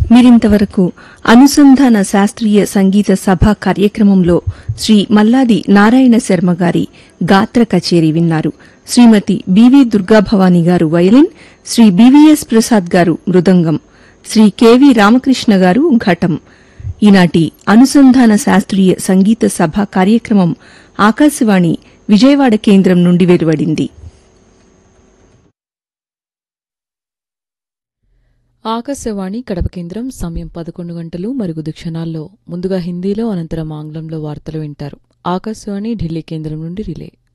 మీరింతవరకు అనుసంధాన శాస్త్రీయ సంగీత సభ కార్యక్రమంలో శ్రీ మల్లాది నారాయణ శర్మ గారి గాత్ర కచేరీ విన్నారు శ్రీమతి బివి దుర్గాభవాని గారు వయలిన్ శ్రీ బివిఎస్ ప్రసాద్ గారు మృదంగం శ్రీ కెవి రామకృష్ణ గారు ఘటం ఈనాటి అనుసంధాన శాస్త్రీయ సంగీత సభ కార్యక్రమం ఆకాశవాణి విజయవాడ కేంద్రం నుండి వెలువడింది ఆకాశవాణి కడప కేంద్రం సమయం పదకొండు గంటలు మరుగుదు క్షణాల్లో ముందుగా హిందీలో అనంతరం ఆంగ్లంలో వార్తలు వింటారు ఆకాశవాణి ఢిల్లీ కేంద్రం నుండి రిలే